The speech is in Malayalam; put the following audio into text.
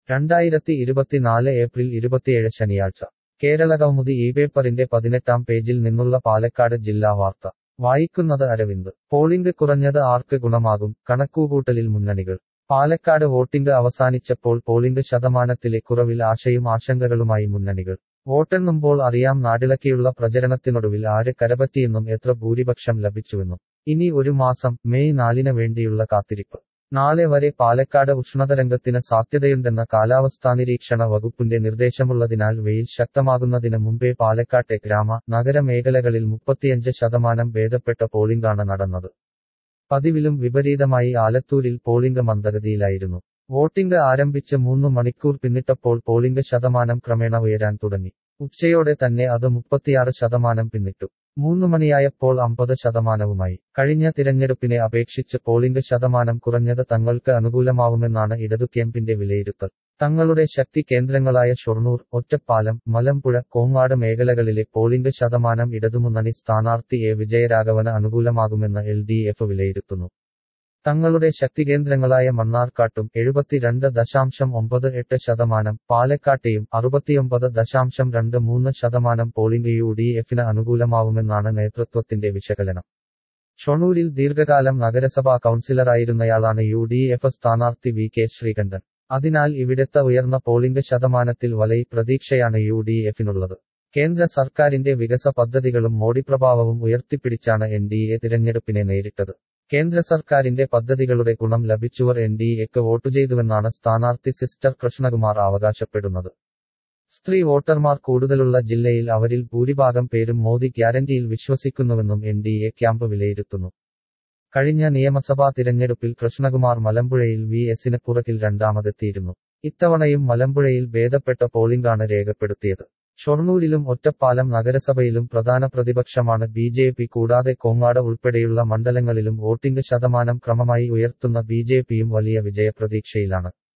രണ്ടായിരത്തി ഇരുപത്തിനാല് ഏപ്രിൽ ഇരുപത്തിയേഴ് ശനിയാഴ്ച കേരള കൗമുദി ഈ പേപ്പറിന്റെ പതിനെട്ടാം പേജിൽ നിന്നുള്ള പാലക്കാട് ജില്ലാ വാർത്ത വായിക്കുന്നത് അരവിന്ദ് പോളിംഗ് കുറഞ്ഞത് ആർക്ക് ഗുണമാകും കണക്കുകൂട്ടലിൽ മുന്നണികൾ പാലക്കാട് വോട്ടിംഗ് അവസാനിച്ചപ്പോൾ പോളിംഗ് ശതമാനത്തിലെ കുറവിൽ ആശയും ആശങ്കകളുമായി മുന്നണികൾ വോട്ടെണ്ണുമ്പോൾ അറിയാം നാടിളക്കിയുള്ള പ്രചരണത്തിനൊടുവിൽ ആര് കരപറ്റിയെന്നും എത്ര ഭൂരിപക്ഷം ലഭിച്ചുവെന്നും ഇനി ഒരു മാസം മെയ് നാലിന് വേണ്ടിയുള്ള കാത്തിരിപ്പ് നാളെ വരെ പാലക്കാട് ഉഷ്ണതരംഗത്തിന് സാധ്യതയുണ്ടെന്ന കാലാവസ്ഥാ നിരീക്ഷണ വകുപ്പിന്റെ നിർദ്ദേശമുള്ളതിനാൽ വെയിൽ ശക്തമാകുന്നതിന് മുമ്പേ പാലക്കാട്ടെ ഗ്രാമ നഗര മേഖലകളിൽ മുപ്പത്തിയഞ്ച് ശതമാനം ഭേദപ്പെട്ട പോളിംഗാണ് നടന്നത് പതിവിലും വിപരീതമായി ആലത്തൂരിൽ പോളിംഗ് മന്ദഗതിയിലായിരുന്നു വോട്ടിംഗ് ആരംഭിച്ച് മൂന്ന് മണിക്കൂർ പിന്നിട്ടപ്പോൾ പോളിംഗ് ശതമാനം ക്രമേണ ഉയരാൻ തുടങ്ങി ഉച്ചയോടെ തന്നെ അത് മുപ്പത്തിയാറ് ശതമാനം പിന്നിട്ടു മൂന്ന് മണിയായപ്പോൾ അമ്പത് ശതമാനവുമായി കഴിഞ്ഞ തിരഞ്ഞെടുപ്പിനെ അപേക്ഷിച്ച് പോളിംഗ് ശതമാനം കുറഞ്ഞത് തങ്ങൾക്ക് അനുകൂലമാവുമെന്നാണ് ഇടതു ക്യാമ്പിന്റെ വിലയിരുത്തൽ തങ്ങളുടെ ശക്തി കേന്ദ്രങ്ങളായ ഷൊർണൂർ ഒറ്റപ്പാലം മലമ്പുഴ കോങ്ങാട് മേഖലകളിലെ പോളിംഗ് ശതമാനം ഇടതുമുന്നണി സ്ഥാനാർത്ഥി എ വിജയരാഘവന് അനുകൂലമാകുമെന്ന് എൽ ഡി എഫ് വിലയിരുത്തുന്നു തങ്ങളുടെ ശക്തികേന്ദ്രങ്ങളായ മണ്ണാർക്കാട്ടും എഴുപത്തിരണ്ട് ദശാംശം ഒമ്പത് എട്ട് ശതമാനം പാലക്കാട്ടെയും അറുപത്തിയൊമ്പത് ദശാംശം രണ്ട് മൂന്ന് ശതമാനം പോളിംഗ് യു ഡി എഫിന് അനുകൂലമാവുമെന്നാണ് നേതൃത്വത്തിന്റെ വിശകലനം ഷൊണൂരിൽ ദീർഘകാലം നഗരസഭാ കൌൺസിലറായിരുന്നയാളാണ് യു ഡി എഫ് സ്ഥാനാർത്ഥി വി കെ ശ്രീകണ്ഠൻ അതിനാൽ ഇവിടുത്തെ ഉയർന്ന പോളിംഗ് ശതമാനത്തിൽ വലയി പ്രതീക്ഷയാണ് യു ഡി എഫിനുള്ളത് കേന്ദ്ര സർക്കാരിന്റെ വികസ പദ്ധതികളും മോഡി പ്രഭാവവും ഉയർത്തിപ്പിടിച്ചാണ് എൻ ഡി എ തിരഞ്ഞെടുപ്പിനെ നേരിട്ടത് കേന്ദ്ര സർക്കാരിന്റെ പദ്ധതികളുടെ ഗുണം ലഭിച്ചവർ എൻ ഡി എക്ക് വോട്ട് ചെയ്തുവെന്നാണ് സ്ഥാനാർത്ഥി സിസ്റ്റർ കൃഷ്ണകുമാർ അവകാശപ്പെടുന്നത് സ്ത്രീ വോട്ടർമാർ കൂടുതലുള്ള ജില്ലയിൽ അവരിൽ ഭൂരിഭാഗം പേരും മോദി ഗ്യാരന്റിയിൽ വിശ്വസിക്കുന്നുവെന്നും എൻ ഡി എ ക്യാമ്പ് വിലയിരുത്തുന്നു കഴിഞ്ഞ നിയമസഭാ തിരഞ്ഞെടുപ്പിൽ കൃഷ്ണകുമാർ മലമ്പുഴയിൽ വി എസിന് പുറകിൽ രണ്ടാമതെത്തിയിരുന്നു ഇത്തവണയും മലമ്പുഴയിൽ ഭേദപ്പെട്ട പോളിംഗാണ് രേഖപ്പെടുത്തിയത് ഷൊർണൂരിലും ഒറ്റപ്പാലം നഗരസഭയിലും പ്രധാന പ്രതിപക്ഷമാണ് ബി ജെ പി കൂടാതെ കോങ്ങാട് ഉൾപ്പെടെയുള്ള മണ്ഡലങ്ങളിലും വോട്ടിംഗ് ശതമാനം ക്രമമായി ഉയർത്തുന്ന ബി ജെ പിയും വലിയ വിജയപ്രതീക്ഷയിലാണ്